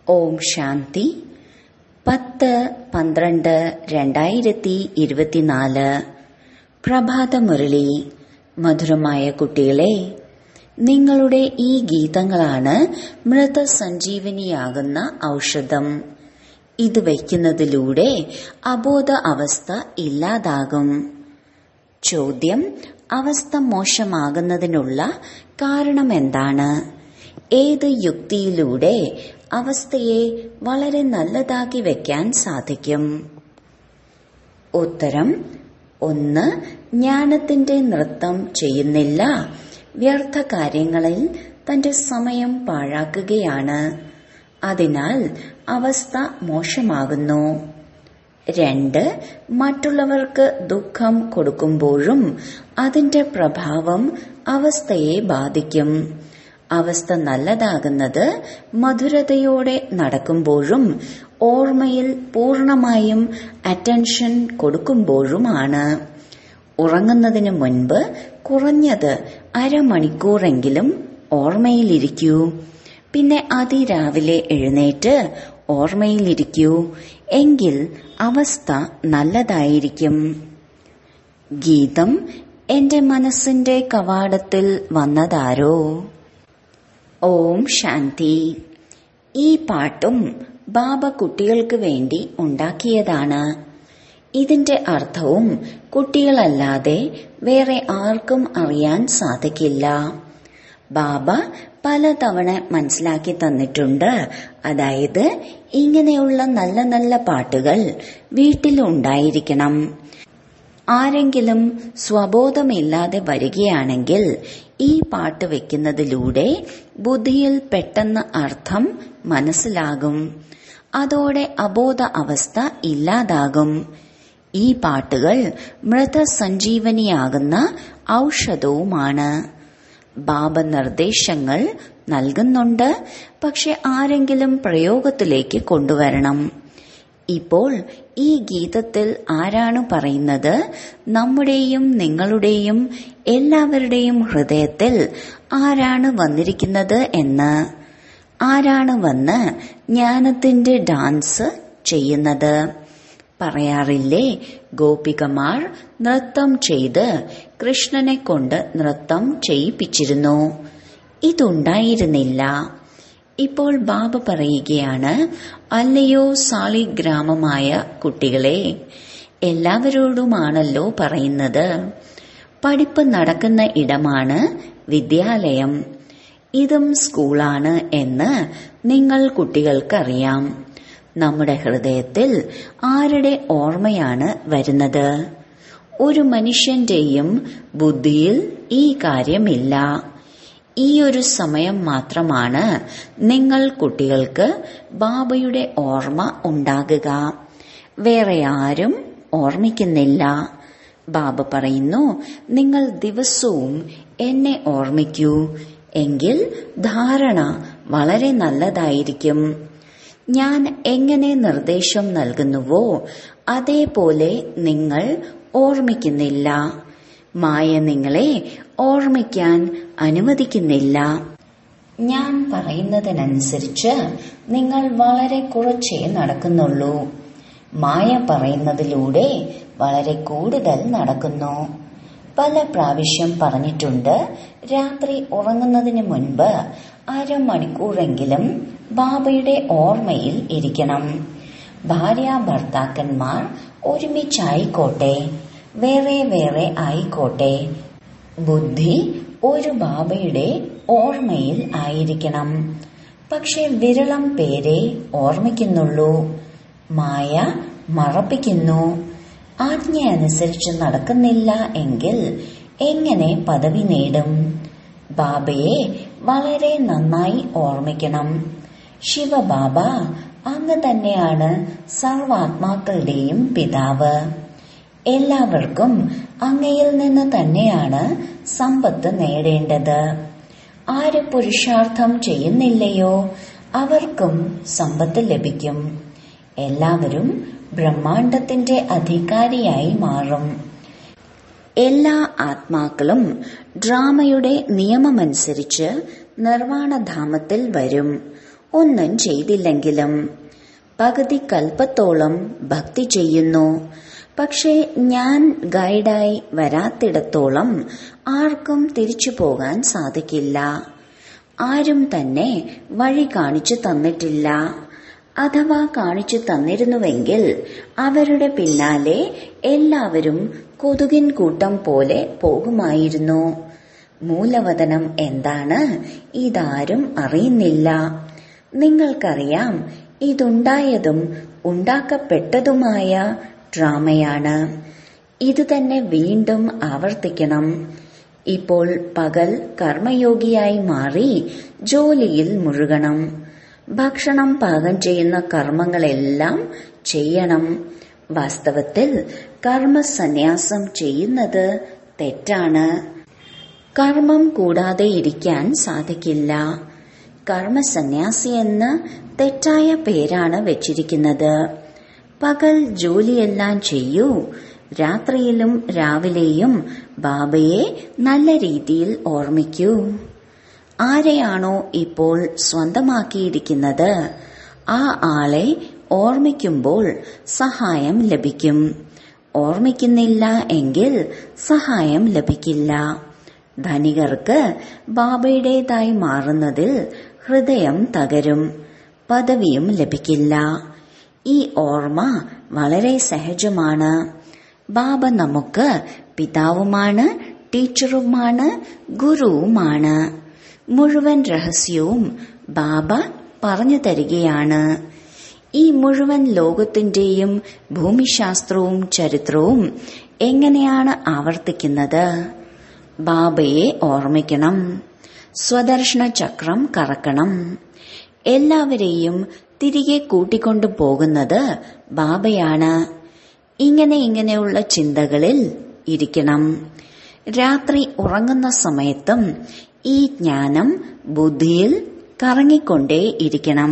ഓം ശാന്തി പത്ത് പന്ത്രണ്ട് രണ്ടായിരത്തി ഇരുപത്തിനാല് പ്രഭാതമുരളി മധുരമായ കുട്ടികളെ നിങ്ങളുടെ ഈ ഗീതങ്ങളാണ് മൃതസഞ്ജീവനിയാകുന്ന ഔഷധം ഇത് വയ്ക്കുന്നതിലൂടെ അബോധ അവസ്ഥ ഇല്ലാതാകും ചോദ്യം അവസ്ഥ മോശമാകുന്നതിനുള്ള കാരണമെന്താണ് ഏത് യുക്തിയിലൂടെ അവസ്ഥയെ വളരെ നല്ലതാക്കി വെക്കാൻ സാധിക്കും ഉത്തരം ഒന്ന് ജ്ഞാനത്തിന്റെ നൃത്തം ചെയ്യുന്നില്ല വ്യർത്ഥ കാര്യങ്ങളിൽ തന്റെ സമയം പാഴാക്കുകയാണ് അതിനാൽ അവസ്ഥ മോശമാകുന്നു രണ്ട് മറ്റുള്ളവർക്ക് ദുഃഖം കൊടുക്കുമ്പോഴും അതിന്റെ പ്രഭാവം അവസ്ഥയെ ബാധിക്കും അവസ്ഥ നല്ലതാകുന്നത് മധുരതയോടെ നടക്കുമ്പോഴും ഓർമ്മയിൽ പൂർണമായും അറ്റൻഷൻ കൊടുക്കുമ്പോഴുമാണ് ഉറങ്ങുന്നതിന് മുൻപ് കുറഞ്ഞത് അരമണിക്കൂറെങ്കിലും ഓർമ്മയിലിരിക്കൂ പിന്നെ അതിരാവിലെ എഴുന്നേറ്റ് ഓർമ്മയിലിരിക്കൂ എങ്കിൽ അവസ്ഥ നല്ലതായിരിക്കും ഗീതം എന്റെ മനസ്സിന്റെ കവാടത്തിൽ വന്നതാരോ ഓം ശാന്തി ഈ പാട്ടും ബാബ കുട്ടികൾക്ക് വേണ്ടി ഉണ്ടാക്കിയതാണ് ഇതിന്റെ അർത്ഥവും കുട്ടികളല്ലാതെ വേറെ ആർക്കും അറിയാൻ സാധിക്കില്ല ബാബ പലതവണ മനസ്സിലാക്കി തന്നിട്ടുണ്ട് അതായത് ഇങ്ങനെയുള്ള നല്ല നല്ല പാട്ടുകൾ വീട്ടിലുണ്ടായിരിക്കണം ആരെങ്കിലും സ്വബോധമില്ലാതെ വരികയാണെങ്കിൽ ഈ പാട്ട് വെക്കുന്നതിലൂടെ ബുദ്ധിയിൽ പെട്ടെന്ന് അർത്ഥം മനസ്സിലാകും അതോടെ അബോധ അവസ്ഥ ഇല്ലാതാകും ഈ പാട്ടുകൾ മൃതസഞ്ജീവനിയാകുന്ന ഔഷധവുമാണ് ബാബ നിർദ്ദേശങ്ങൾ നൽകുന്നുണ്ട് പക്ഷെ ആരെങ്കിലും പ്രയോഗത്തിലേക്ക് കൊണ്ടുവരണം ഇപ്പോൾ ഈ ഗീതത്തിൽ ആരാണ് പറയുന്നത് നമ്മുടെയും നിങ്ങളുടെയും എല്ലാവരുടെയും ഹൃദയത്തിൽ ആരാണ് വന്നിരിക്കുന്നത് എന്ന് ആരാണ് വന്ന് ജ്ഞാനത്തിന്റെ ഡാൻസ് ചെയ്യുന്നത് പറയാറില്ലേ ഗോപികമാർ നൃത്തം ചെയ്ത് കൃഷ്ണനെ കൊണ്ട് നൃത്തം ചെയ്യിപ്പിച്ചിരുന്നു ഇതുണ്ടായിരുന്നില്ല ഇപ്പോൾ ബാബ പറയുകയാണ് അല്ലയോ സാളിഗ്രാമമായ കുട്ടികളെ എല്ലാവരോടുമാണല്ലോ പറയുന്നത് പഠിപ്പ് നടക്കുന്ന ഇടമാണ് വിദ്യാലയം ഇതും സ്കൂളാണ് എന്ന് നിങ്ങൾ കുട്ടികൾക്കറിയാം നമ്മുടെ ഹൃദയത്തിൽ ആരുടെ ഓർമ്മയാണ് വരുന്നത് ഒരു മനുഷ്യന്റെയും ബുദ്ധിയിൽ ഈ കാര്യമില്ല ഈ ഒരു സമയം മാത്രമാണ് നിങ്ങൾ കുട്ടികൾക്ക് ബാബയുടെ ഓർമ്മ ഉണ്ടാകുക വേറെ ആരും ഓർമ്മിക്കുന്നില്ല ബാബ പറയുന്നു നിങ്ങൾ ദിവസവും എന്നെ ഓർമ്മിക്കൂ എങ്കിൽ ധാരണ വളരെ നല്ലതായിരിക്കും ഞാൻ എങ്ങനെ നിർദ്ദേശം നൽകുന്നുവോ അതേപോലെ നിങ്ങൾ ഓർമ്മിക്കുന്നില്ല മായ നിങ്ങളെ ഓർമ്മിക്കാൻ അനുവദിക്കുന്നില്ല ഞാൻ പറയുന്നതിനനുസരിച്ച് നിങ്ങൾ വളരെ കുറച്ചേ നടക്കുന്നുള്ളൂ മായ പറയുന്നതിലൂടെ വളരെ കൂടുതൽ നടക്കുന്നു പല പ്രാവശ്യം പറഞ്ഞിട്ടുണ്ട് രാത്രി ഉറങ്ങുന്നതിന് മുൻപ് അരമണിക്കൂറെങ്കിലും ബാബയുടെ ഓർമ്മയിൽ ഇരിക്കണം ഭാര്യ ഭർത്താക്കന്മാർ ഒരുമിച്ചായിക്കോട്ടെ വേറെ വേറെ ആയിക്കോട്ടെ ബുദ്ധി ഒരു ബാബയുടെ ഓർമ്മയിൽ ആയിരിക്കണം പക്ഷെ വിരളം പേരെ ഓർമ്മിക്കുന്നുള്ളൂ മായ മറപ്പിക്കുന്നു ആജ്ഞ അനുസരിച്ച് നടക്കുന്നില്ല എങ്കിൽ എങ്ങനെ പദവി നേടും ബാബയെ വളരെ നന്നായി ഓർമ്മിക്കണം ശിവബാബ അങ്ങ് തന്നെയാണ് സർവാത്മാക്കളുടെയും പിതാവ് എല്ലാവർക്കും അങ്ങയിൽ നിന്ന് തന്നെയാണ് സമ്പത്ത് നേടേണ്ടത് ആര് പുരുഷാർത്ഥം ചെയ്യുന്നില്ലയോ അവർക്കും സമ്പത്ത് ലഭിക്കും എല്ലാവരും ബ്രഹ്മാണ്ടത്തിന്റെ അധികാരിയായി മാറും എല്ലാ ആത്മാക്കളും ഡ്രാമയുടെ നിയമമനുസരിച്ച് നിർവാണധാമത്തിൽ വരും ഒന്നും ചെയ്തില്ലെങ്കിലും പകുതി കൽപ്പത്തോളം ഭക്തി ചെയ്യുന്നു പക്ഷേ ഞാൻ ഗൈഡായി വരാത്തിടത്തോളം ആർക്കും തിരിച്ചു പോകാൻ സാധിക്കില്ല ആരും തന്നെ വഴി കാണിച്ചു തന്നിട്ടില്ല അഥവാ കാണിച്ചു തന്നിരുന്നുവെങ്കിൽ അവരുടെ പിന്നാലെ എല്ലാവരും കൊതുകിൻ കൂട്ടം പോലെ പോകുമായിരുന്നു മൂലവതനം എന്താണ് ഇതാരും അറിയുന്നില്ല നിങ്ങൾക്കറിയാം ഇതുണ്ടായതും ഉണ്ടാക്കപ്പെട്ടതുമായ ഡ്രാമയാണ് ഇത് തന്നെ വീണ്ടും ആവർത്തിക്കണം ഇപ്പോൾ പകൽ കർമ്മയോഗിയായി മാറി ജോലിയിൽ മുഴുകണം ഭക്ഷണം പാകം ചെയ്യുന്ന കർമ്മങ്ങളെല്ലാം ചെയ്യണം വാസ്തവത്തിൽ കർമ്മസന്യാസം ചെയ്യുന്നത് തെറ്റാണ് കർമ്മം കൂടാതെ ഇരിക്കാൻ സാധിക്കില്ല കർമ്മസന്യാസി എന്ന് തെറ്റായ പേരാണ് വെച്ചിരിക്കുന്നത് പകൽ ജോലിയെല്ലാം ചെയ്യൂ രാത്രിയിലും രാവിലെയും ബാബയെ നല്ല രീതിയിൽ ഓർമ്മിക്കൂ ആരെയാണോ ഇപ്പോൾ സ്വന്തമാക്കിയിരിക്കുന്നത് ആ ആളെ ഓർമ്മിക്കുമ്പോൾ സഹായം ലഭിക്കും ഓർമ്മിക്കുന്നില്ല എങ്കിൽ സഹായം ലഭിക്കില്ല ധനികർക്ക് ബാബയുടേതായി മാറുന്നതിൽ ഹൃദയം തകരും പദവിയും ലഭിക്കില്ല ഈ ഓർമ്മ വളരെ സഹജമാണ് ബാബ നമുക്ക് പിതാവുമാണ് ടീച്ചറുമാണ് ഗുരുവുമാണ് മുഴുവൻ രഹസ്യവും ബാബ പറഞ്ഞു തരികയാണ് ഈ മുഴുവൻ ലോകത്തിന്റെയും ഭൂമിശാസ്ത്രവും ചരിത്രവും എങ്ങനെയാണ് ആവർത്തിക്കുന്നത് ബാബയെ ഓർമ്മിക്കണം സ്വദർശന ചക്രം കറക്കണം എല്ലാവരെയും തിരികെ കൂട്ടിക്കൊണ്ടു പോകുന്നത് ബാബയാണ് ഇങ്ങനെ ഇങ്ങനെയുള്ള ചിന്തകളിൽ ഇരിക്കണം രാത്രി ഉറങ്ങുന്ന സമയത്തും ഈ ജ്ഞാനം ബുദ്ധിയിൽ കറങ്ങിക്കൊണ്ടേ ഇരിക്കണം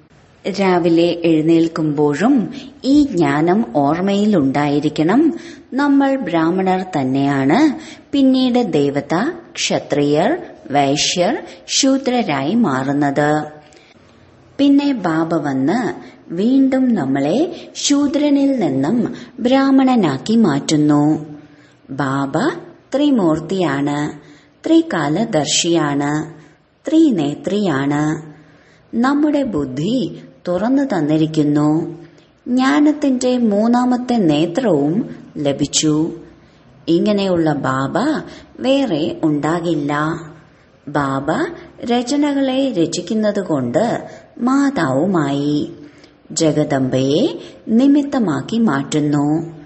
രാവിലെ എഴുന്നേൽക്കുമ്പോഴും ഈ ജ്ഞാനം ഓർമ്മയിൽ ഉണ്ടായിരിക്കണം നമ്മൾ ബ്രാഹ്മണർ തന്നെയാണ് പിന്നീട് ദേവത ക്ഷത്രിയർ വൈശ്യർ ശൂദ്രരായി മാറുന്നത് പിന്നെ ബാബ വന്ന് വീണ്ടും നമ്മളെ ശൂദ്രനിൽ നിന്നും ബ്രാഹ്മണനാക്കി മാറ്റുന്നു ബാബ ത്രിമൂർത്തിയാണ് ത്രികാലദർശിയാണ് ത്രിനേത്രിയാണ് നമ്മുടെ ബുദ്ധി തുറന്നു തന്നിരിക്കുന്നു ജ്ഞാനത്തിന്റെ മൂന്നാമത്തെ നേത്രവും ലഭിച്ചു ഇങ്ങനെയുള്ള ബാബ വേറെ ഉണ്ടാകില്ല ബാബ രചനകളെ രചിക്കുന്നതുകൊണ്ട് മാതാവുമായി ജഗദംബയെ നിമിത്തമാക്കി മാറ്റുന്നു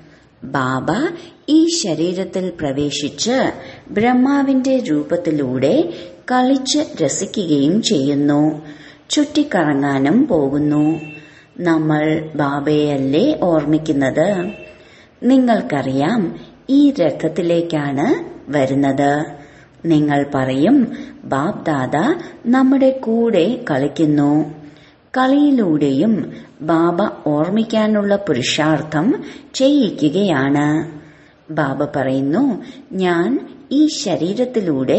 ബാബ ഈ ശരീരത്തിൽ പ്രവേശിച്ച് ബ്രഹ്മാവിന്റെ രൂപത്തിലൂടെ കളിച്ച് രസിക്കുകയും ചെയ്യുന്നു ചുറ്റിക്കറങ്ങാനും പോകുന്നു നമ്മൾ ബാബയല്ലേ ഓർമ്മിക്കുന്നത് നിങ്ങൾക്കറിയാം ഈ രഥത്തിലേക്കാണ് വരുന്നത് നിങ്ങൾ പറയും ബാബ് ദാദ നമ്മുടെ കൂടെ കളിക്കുന്നു കളിയിലൂടെയും ബാബ ഓർമ്മിക്കാനുള്ള പുരുഷാർത്ഥം ചെയ്യിക്കുകയാണ് ബാബ പറയുന്നു ഞാൻ ഈ ശരീരത്തിലൂടെ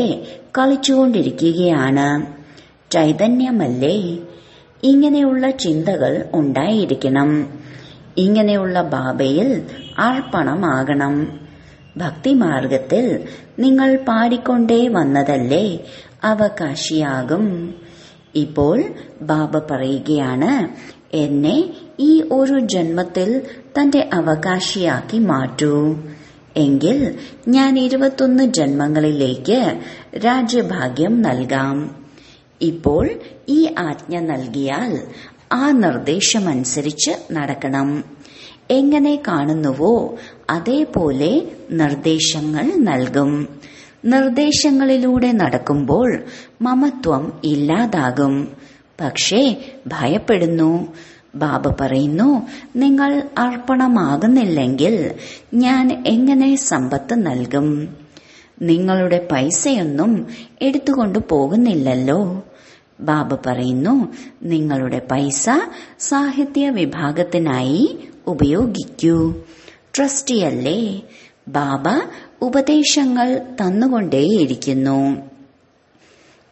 കളിച്ചുകൊണ്ടിരിക്കുകയാണ് ചൈതന്യമല്ലേ ഇങ്ങനെയുള്ള ചിന്തകൾ ഉണ്ടായിരിക്കണം ഇങ്ങനെയുള്ള ബാബയിൽ അർപ്പണമാകണം ഭക്തിമാർഗത്തിൽ നിങ്ങൾ പാടിക്കൊണ്ടേ വന്നതല്ലേ അവകാശിയാകും ഇപ്പോൾ ബാബ പറയുകയാണ് എന്നെ ഈ ഒരു ജന്മത്തിൽ തന്റെ അവകാശിയാക്കി മാറ്റൂ എങ്കിൽ ഞാൻ ഇരുപത്തൊന്ന് ജന്മങ്ങളിലേക്ക് രാജ്യഭാഗ്യം നൽകാം ഇപ്പോൾ ഈ ആജ്ഞ നൽകിയാൽ ആ നിർദ്ദേശമനുസരിച്ച് നടക്കണം എങ്ങനെ കാണുന്നുവോ അതേപോലെ നിർദ്ദേശങ്ങൾ നൽകും നിർദ്ദേശങ്ങളിലൂടെ നടക്കുമ്പോൾ മമത്വം ഇല്ലാതാകും പക്ഷേ ഭയപ്പെടുന്നു ബാബ പറയുന്നു നിങ്ങൾ അർപ്പണമാകുന്നില്ലെങ്കിൽ ഞാൻ എങ്ങനെ സമ്പത്ത് നൽകും നിങ്ങളുടെ പൈസയൊന്നും എടുത്തുകൊണ്ടു പോകുന്നില്ലല്ലോ ബാബ പറയുന്നു നിങ്ങളുടെ പൈസ സാഹിത്യ വിഭാഗത്തിനായി ഉപയോഗിക്കൂ ട്രസ്റ്റിയല്ലേ ബാബ ഉപദേശങ്ങൾ തന്നുകൊണ്ടേയിരിക്കുന്നു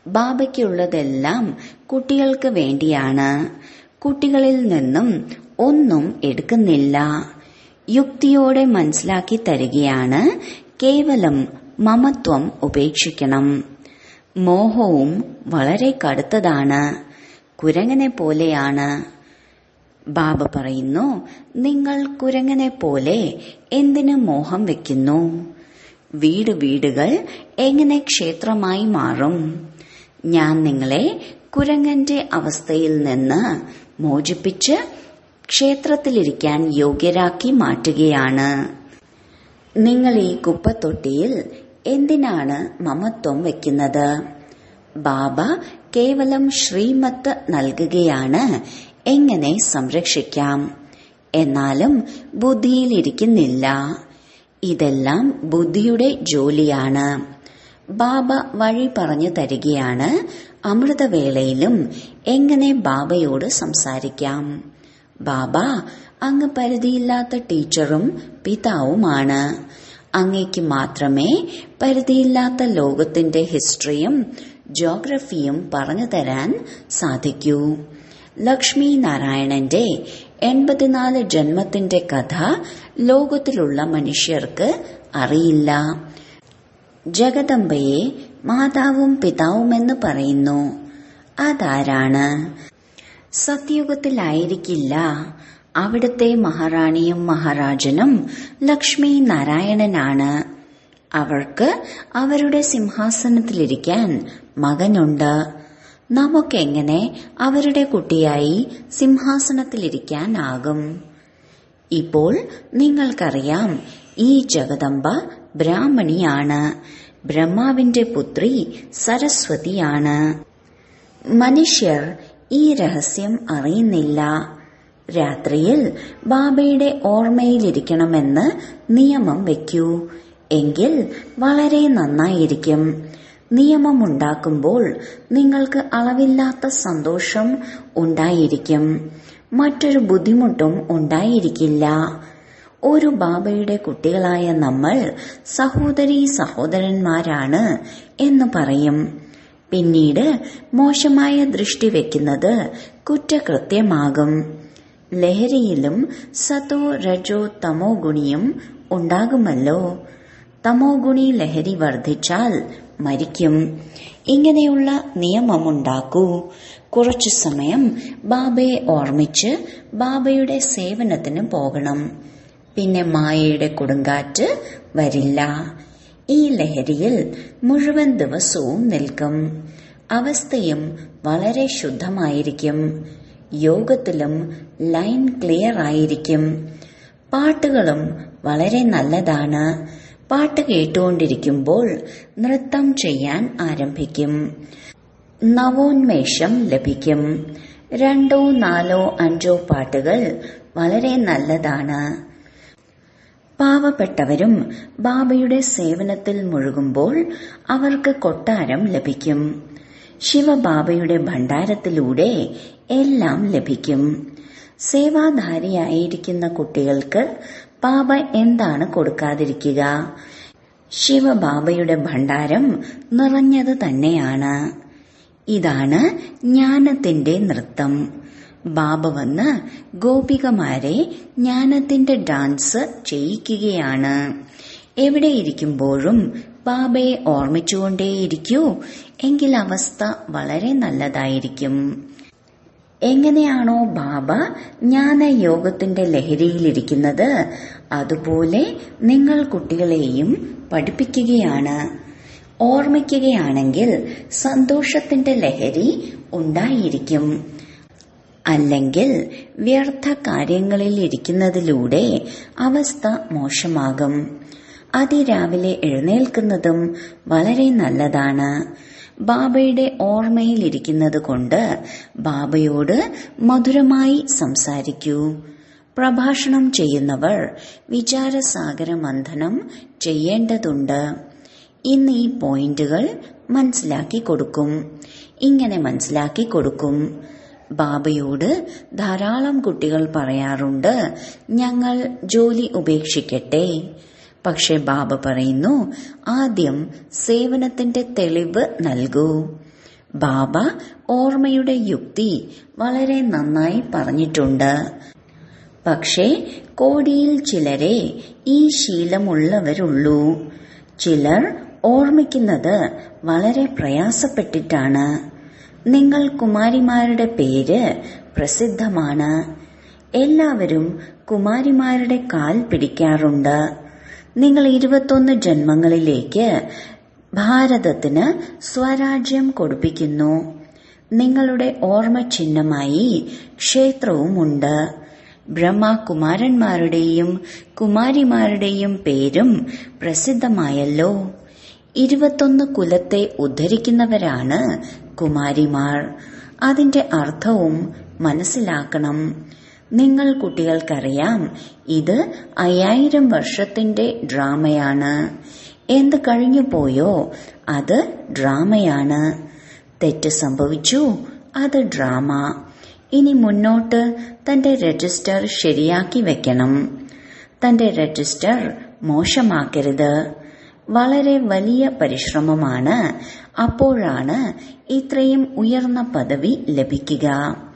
ബാബയ്ക്കുള്ളതെല്ലാം കുട്ടികൾക്ക് വേണ്ടിയാണ് കുട്ടികളിൽ നിന്നും ഒന്നും എടുക്കുന്നില്ല യുക്തിയോടെ മനസ്സിലാക്കി തരികയാണ് കേവലം മമത്വം ഉപേക്ഷിക്കണം മോഹവും വളരെ കടുത്തതാണ് കുരങ്ങനെ പോലെയാണ് ബാബ പറയുന്നു നിങ്ങൾ കുരങ്ങനെ പോലെ എന്തിന് മോഹം വെക്കുന്നു വീട് വീടുകൾ എങ്ങനെ ക്ഷേത്രമായി മാറും ഞാൻ നിങ്ങളെ കുരങ്ങന്റെ അവസ്ഥയിൽ നിന്ന് മോചിപ്പിച്ച് ക്ഷേത്രത്തിലിരിക്കാൻ യോഗ്യരാക്കി മാറ്റുകയാണ് നിങ്ങൾ ഈ കുപ്പത്തൊട്ടിയിൽ എന്തിനാണ് മമത്വം വെക്കുന്നത് ബാബ കേവലം ശ്രീമത്ത് നൽകുകയാണ് എങ്ങനെ സംരക്ഷിക്കാം എന്നാലും ബുദ്ധിയിലിരിക്കുന്നില്ല ഇതെല്ലാം ബുദ്ധിയുടെ ജോലിയാണ് ബാബ വഴി പറഞ്ഞു തരികയാണ് അമൃതവേളയിലും എങ്ങനെ ബാബയോട് സംസാരിക്കാം ബാബ അങ്ങ് പരിധിയില്ലാത്ത ടീച്ചറും പിതാവുമാണ് അങ്ങേക്ക് മാത്രമേ പരിധിയില്ലാത്ത ലോകത്തിന്റെ ഹിസ്റ്ററിയും ജോഗ്രഫിയും പറഞ്ഞു തരാൻ സാധിക്കൂ ലക്ഷ്മി നാരായണന്റെ എൺപത്തിനാല് ജന്മത്തിന്റെ കഥ ലോകത്തിലുള്ള മനുഷ്യർക്ക് അറിയില്ല ജഗദംബയെ മാതാവും പിതാവുമെന്ന് പറയുന്നു അതാരാണ് സത്യയുഗത്തിലായിരിക്കില്ല അവിടുത്തെ മഹാറാണിയും മഹാരാജനും ലക്ഷ്മി നാരായണനാണ് അവർക്ക് അവരുടെ സിംഹാസനത്തിലിരിക്കാൻ മകനുണ്ട് നമുക്കെങ്ങനെ അവരുടെ കുട്ടിയായി സിംഹാസനത്തിലിരിക്കാനാകും ഇപ്പോൾ നിങ്ങൾക്കറിയാം ഈ ജഗദംബ ബ്രാഹ്മണിയാണ് ബ്രഹ്മാവിന്റെ പുത്രി സരസ്വതിയാണ് മനുഷ്യർ ഈ രഹസ്യം അറിയുന്നില്ല രാത്രിയിൽ ബാബയുടെ ഓർമ്മയിലിരിക്കണമെന്ന് നിയമം വെക്കൂ എങ്കിൽ വളരെ നന്നായിരിക്കും നിയമമുണ്ടാക്കുമ്പോൾ നിങ്ങൾക്ക് അളവില്ലാത്ത സന്തോഷം ഉണ്ടായിരിക്കും മറ്റൊരു ബുദ്ധിമുട്ടും ഉണ്ടായിരിക്കില്ല ഒരു ബാബയുടെ കുട്ടികളായ നമ്മൾ സഹോദരി സഹോദരന്മാരാണ് എന്ന് പറയും പിന്നീട് മോശമായ ദൃഷ്ടി വെക്കുന്നത് കുറ്റകൃത്യമാകും ലഹരിയിലും സതോ രജോ തമോ ഗുണിയും ഉണ്ടാകുമല്ലോ തമോ ഗുണി ലഹരി വർദ്ധിച്ചാൽ മരിക്കും ഇങ്ങനെയുള്ള നിയമമുണ്ടാക്കൂ കുറച്ചു സമയം ബാബയെ ഓർമ്മിച്ച് ബാബയുടെ സേവനത്തിന് പോകണം പിന്നെ മായയുടെ കൊടുങ്കാറ്റ് വരില്ല ഈ ലഹരിയിൽ മുഴുവൻ ദിവസവും നിൽക്കും അവസ്ഥയും വളരെ ശുദ്ധമായിരിക്കും യോഗത്തിലും ലൈൻ ക്ലിയർ ആയിരിക്കും പാട്ടുകളും വളരെ നല്ലതാണ് പാട്ട് കേട്ടുകൊണ്ടിരിക്കുമ്പോൾ നൃത്തം ചെയ്യാൻ ആരംഭിക്കും നവോന്മേഷം ലഭിക്കും രണ്ടോ നാലോ അഞ്ചോ പാട്ടുകൾ വളരെ നല്ലതാണ് പാവപ്പെട്ടവരും ബാബയുടെ സേവനത്തിൽ മുഴുകുമ്പോൾ അവർക്ക് കൊട്ടാരം ലഭിക്കും ശിവബാബയുടെ ഭണ്ഡാരത്തിലൂടെ എല്ലാം ലഭിക്കും സേവാധാരിയായിരിക്കുന്ന കുട്ടികൾക്ക് ബാബ എന്താണ് കൊടുക്കാതിരിക്കുക ശിവബാബയുടെ ഭണ്ഡാരം നിറഞ്ഞത് തന്നെയാണ് ഇതാണ് ജ്ഞാനത്തിന്റെ നൃത്തം ബാബ വന്ന് ഗോപികമാരെ ജ്ഞാനത്തിന്റെ ഡാൻസ് ചെയ്യിക്കുകയാണ് എവിടെ ഇരിക്കുമ്പോഴും ബാബയെ ഓർമ്മിച്ചുകൊണ്ടേയിരിക്കൂ എങ്കിൽ അവസ്ഥ വളരെ നല്ലതായിരിക്കും എങ്ങനെയാണോ ബാബ ജ്ഞാനയോഗത്തിന്റെ ലഹരിയിലിരിക്കുന്നത് അതുപോലെ നിങ്ങൾ കുട്ടികളെയും പഠിപ്പിക്കുകയാണ് ഓർമ്മിക്കുകയാണെങ്കിൽ സന്തോഷത്തിന്റെ ലഹരി ഉണ്ടായിരിക്കും അല്ലെങ്കിൽ വ്യർത്ഥ കാര്യങ്ങളിൽ ഇരിക്കുന്നതിലൂടെ അവസ്ഥ മോശമാകും അതിരാവിലെ എഴുന്നേൽക്കുന്നതും വളരെ നല്ലതാണ് ബാബയുടെ ഓർമ്മയിലിരിക്കുന്നത് കൊണ്ട് ബാബയോട് മധുരമായി സംസാരിക്കൂ പ്രഭാഷണം ചെയ്യുന്നവർ വിചാരസാഗര മന്ഥനം ചെയ്യേണ്ടതുണ്ട് ഇന്ന് ഈ പോയിന്റുകൾ മനസ്സിലാക്കി കൊടുക്കും ഇങ്ങനെ മനസ്സിലാക്കി കൊടുക്കും ബാബയോട് ധാരാളം കുട്ടികൾ പറയാറുണ്ട് ഞങ്ങൾ ജോലി ഉപേക്ഷിക്കട്ടെ പക്ഷെ ബാബ പറയുന്നു ആദ്യം സേവനത്തിന്റെ തെളിവ് നൽകൂ ബാബ ഓർമ്മയുടെ യുക്തി വളരെ നന്നായി പറഞ്ഞിട്ടുണ്ട് പക്ഷേ കോടിയിൽ ചിലരെ ഈ ശീലമുള്ളവരുള്ളൂ ചിലർ ഓർമ്മിക്കുന്നത് വളരെ പ്രയാസപ്പെട്ടിട്ടാണ് നിങ്ങൾ കുമാരിമാരുടെ പേര് പ്രസിദ്ധമാണ് എല്ലാവരും കുമാരിമാരുടെ കാൽ പിടിക്കാറുണ്ട് നിങ്ങൾ ഇരുപത്തൊന്ന് ജന്മങ്ങളിലേക്ക് ഭാരതത്തിന് സ്വരാജ്യം കൊടുപ്പിക്കുന്നു നിങ്ങളുടെ ഓർമ്മ ചിഹ്നമായി ക്ഷേത്രവുമുണ്ട് ബ്രഹ്മകുമാരന്മാരുടെയും കുമാരിമാരുടെയും പേരും പ്രസിദ്ധമായല്ലോ ഇരുപത്തൊന്ന് കുലത്തെ ഉദ്ധരിക്കുന്നവരാണ് കുമാരിമാർ അതിന്റെ അർത്ഥവും മനസ്സിലാക്കണം നിങ്ങൾ കുട്ടികൾക്കറിയാം ഇത് അയ്യായിരം വർഷത്തിന്റെ ഡ്രാമയാണ് എന്ത് കഴിഞ്ഞു പോയോ അത് ഡ്രാമയാണ് തെറ്റ് സംഭവിച്ചു അത് ഡ്രാമ ഇനി മുന്നോട്ട് തന്റെ രജിസ്റ്റർ ശരിയാക്കി വെക്കണം തന്റെ രജിസ്റ്റർ മോശമാക്കരുത് വളരെ വലിയ പരിശ്രമമാണ് അപ്പോഴാണ് ഇത്രയും ഉയർന്ന പദവി ലഭിക്കുക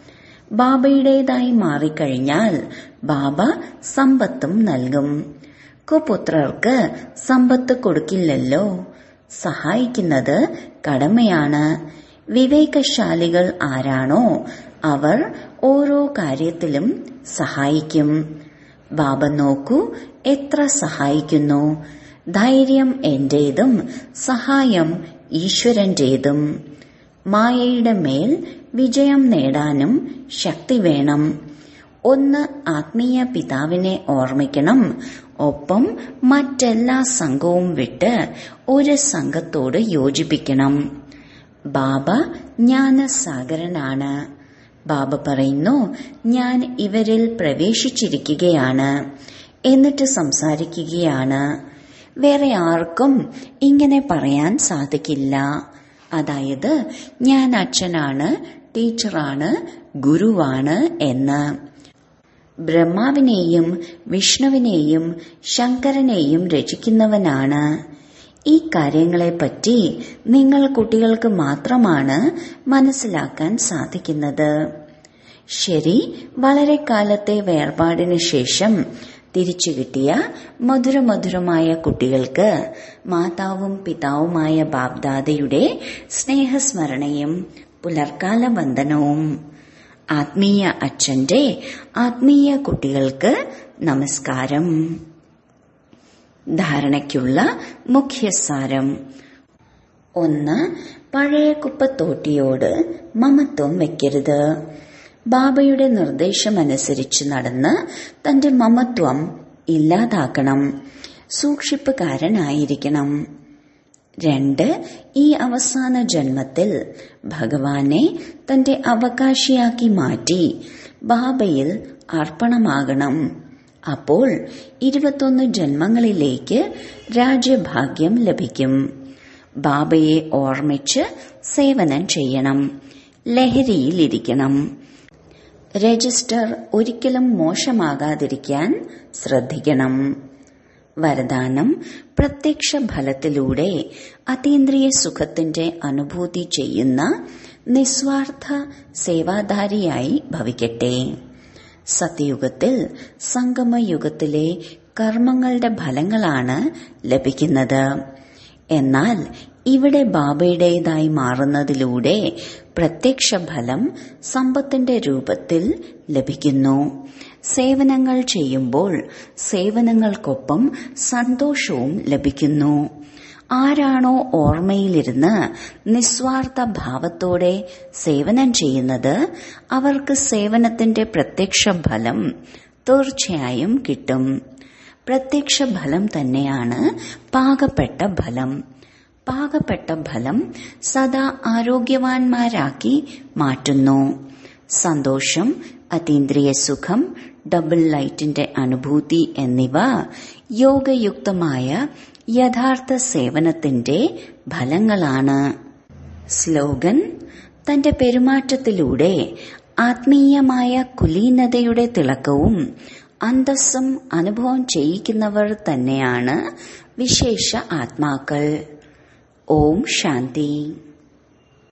ബാബയുടേതായി മാറിക്കഴിഞ്ഞാൽ ബാബ സമ്പത്തും നൽകും കുപുത്രർക്ക് സമ്പത്ത് കൊടുക്കില്ലല്ലോ സഹായിക്കുന്നത് കടമയാണ് വിവേകശാലികൾ ആരാണോ അവർ ഓരോ കാര്യത്തിലും സഹായിക്കും ബാബ നോക്കൂ എത്ര സഹായിക്കുന്നു ധൈര്യം എന്റേതും സഹായം ഈശ്വരന്റേതും മായയുടെ മേൽ വിജയം നേടാനും ശക്തി വേണം ഒന്ന് ആത്മീയ പിതാവിനെ ഓർമ്മിക്കണം ഒപ്പം മറ്റെല്ലാ സംഘവും വിട്ട് ഒരു സംഘത്തോട് യോജിപ്പിക്കണം ബാബ ജ്ഞാനസാഗരനാണ് ബാബ പറയുന്നു ഞാൻ ഇവരിൽ പ്രവേശിച്ചിരിക്കുകയാണ് എന്നിട്ട് സംസാരിക്കുകയാണ് വേറെ ആർക്കും ഇങ്ങനെ പറയാൻ സാധിക്കില്ല അതായത് ഞാൻ അച്ഛനാണ് ടീച്ചറാണ് ഗുരുവാണ് എന്ന് ബ്രഹ്മാവിനെയും വിഷ്ണുവിനെയും ശങ്കരനെയും രചിക്കുന്നവനാണ് ഈ കാര്യങ്ങളെപ്പറ്റി നിങ്ങൾ കുട്ടികൾക്ക് മാത്രമാണ് മനസ്സിലാക്കാൻ സാധിക്കുന്നത് ശരി വളരെ കാലത്തെ വേർപാടിന് ശേഷം തിരിച്ചു കിട്ടിയ മധുരമധുരമായ കുട്ടികൾക്ക് മാതാവും പിതാവുമായ ബാബ്ദാദയുടെ സ്നേഹസ്മരണയും പുലർക്കാല വന്ദനവും ആത്മീയ അച്ഛന്റെ ആത്മീയ കുട്ടികൾക്ക് നമസ്കാരം ധാരണയ്ക്കുള്ള മുഖ്യസാരം ഒന്ന് പഴയ കുപ്പത്തോട്ടിയോട് മമത്വം വെക്കരുത് ബാബയുടെ നിർദ്ദേശമനുസരിച്ച് നടന്ന് തന്റെ മമത്വം ഇല്ലാതാക്കണം സൂക്ഷിപ്പുകാരനായിരിക്കണം രണ്ട് ഈ അവസാന ജന്മത്തിൽ ഭഗവാനെ തന്റെ അവകാശിയാക്കി മാറ്റി ബാബയിൽ അർപ്പണമാകണം അപ്പോൾ ഇരുപത്തൊന്ന് ജന്മങ്ങളിലേക്ക് രാജ്യഭാഗ്യം ലഭിക്കും ബാബയെ ഓർമ്മിച്ച് സേവനം ചെയ്യണം ലഹരിയിലിരിക്കണം രജിസ്റ്റർ ഒരിക്കലും മോശമാകാതിരിക്കാൻ ശ്രദ്ധിക്കണം വരദാനം പ്രത്യക്ഷ ഫലത്തിലൂടെ അതീന്ദ്രിയ സുഖത്തിന്റെ അനുഭൂതി ചെയ്യുന്ന നിസ്വാർത്ഥ സേവാധാരിയായി ഭവിക്കട്ടെ സത്യയുഗത്തിൽ സംഗമയുഗത്തിലെ കർമ്മങ്ങളുടെ ഫലങ്ങളാണ് ലഭിക്കുന്നത് എന്നാൽ ഇവിടെ ബാബയുടേതായി മാറുന്നതിലൂടെ പ്രത്യക്ഷ ഫലം സമ്പത്തിന്റെ രൂപത്തിൽ ലഭിക്കുന്നു സേവനങ്ങൾ ചെയ്യുമ്പോൾ സേവനങ്ങൾക്കൊപ്പം സന്തോഷവും ലഭിക്കുന്നു ആരാണോ ഓർമ്മയിലിരുന്ന് നിസ്വാർത്ഥ ഭാവത്തോടെ സേവനം ചെയ്യുന്നത് അവർക്ക് സേവനത്തിന്റെ പ്രത്യക്ഷ ഫലം തീർച്ചയായും കിട്ടും പ്രത്യക്ഷ ഫലം തന്നെയാണ് പാകപ്പെട്ട ഫലം പാകപ്പെട്ട ഫലം സദാ ആരോഗ്യവാന്മാരാക്കി മാറ്റുന്നു സന്തോഷം അതീന്ദ്രിയ സുഖം ഡബിൾ ലൈറ്റിന്റെ അനുഭൂതി എന്നിവ യോഗയുക്തമായ യഥാർത്ഥ സേവനത്തിന്റെ ഫലങ്ങളാണ് സ്ലോഗൻ തന്റെ പെരുമാറ്റത്തിലൂടെ ആത്മീയമായ കുലീനതയുടെ തിളക്കവും അന്തസ്സും അനുഭവം ചെയ്യിക്കുന്നവർ തന്നെയാണ് വിശേഷ ആത്മാക്കൾ ഓം ശാന്തി